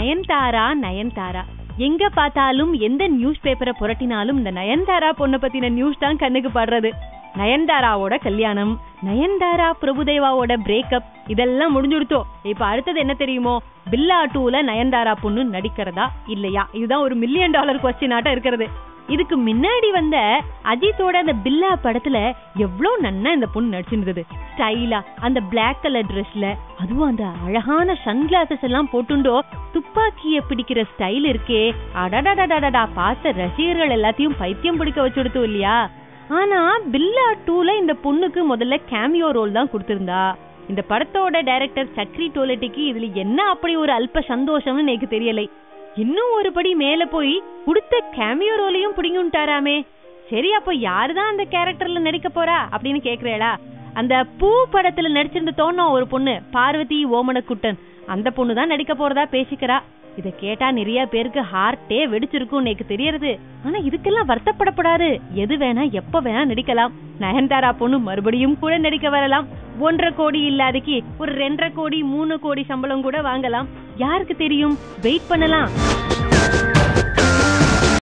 நயன்தாரா நயன்தாரா எங்க பார்த்தாலும் எந்த நியூஸ் பேப்பரை புரட்டினாலும் இந்த நயன்தாரா பொண்ணை பத்தின நியூஸ் தான் கண்ணுக்கு படுறது நயன்தாராவோட கல்யாணம் நயன்தாரா பிரபுதேவாவோட பிரேக்கப் இதெல்லாம் முடிஞ்சுடுத்தோ இப்ப அடுத்தது என்ன தெரியுமோ பில்லா டூல நயன்தாரா பொண்ணு நடிக்கிறதா இல்லையா இதுதான் ஒரு மில்லியன் டாலர் கொஸ்டின் ஆட்டம் இருக்கிறது இதுக்கு முன்னாடி வந்த அஜித்தோட அந்த பில்லா படத்துல எவ்வளவு நன்னா இந்த பொண்ணு நடிச்சிருந்தது ஸ்டைலா அந்த பிளாக் கலர் ட்ரெஸ்ல அதுவும் அந்த அழகான சன் கிளாஸஸ் எல்லாம் போட்டுண்டோ துப்பாக்கிய பிடிக்கிற ஸ்டைல் இருக்கே அடடடடடா பார்த்த ரசிகர்கள் எல்லாத்தையும் பைத்தியம் பிடிக்க வச்சுடுத்து இல்லையா ஆனா பில்லா டூல இந்த பொண்ணுக்கு முதல்ல கேமியோ ரோல் தான் கொடுத்திருந்தா இந்த படத்தோட டைரக்டர் சக்ரி டோலட்டிக்கு இதுல என்ன அப்படி ஒரு அல்ப சந்தோஷம்னு எனக்கு தெரியலை இன்னும் ஒரு படி மேல போய் கொடுத்த கேமியோ ரோலையும் பிடிங்குட்டாராமே சரி அப்ப யாருதான் அந்த கேரக்டர்ல நடிக்க போறா அப்படின்னு கேக்குறேளா அந்த பூ படத்துல நடிச்சிருந்த தோணும் ஒரு பொண்ணு பார்வதி ஓமனக்குட்டன் அந்த பொண்ணு தான் நடிக்க போறதா பேசிக்கிறா இத கேட்டா நிறைய பேருக்கு ஹார்ட்டே வெடிச்சிருக்கும் எனக்கு தெரியறது ஆனா இதுக்கெல்லாம் வருத்தப்படப்படாது எது வேணா எப்ப வேணா நடிக்கலாம் நயன்தாரா பொண்ணு மறுபடியும் கூட நடிக்க வரலாம் ஒன்றரை கோடி இல்லாதக்கு ஒரு ரெண்டரை கோடி மூணு கோடி சம்பளம் கூட வாங்கலாம் யாருக்கு தெரியும் வெயிட் பண்ணலாம்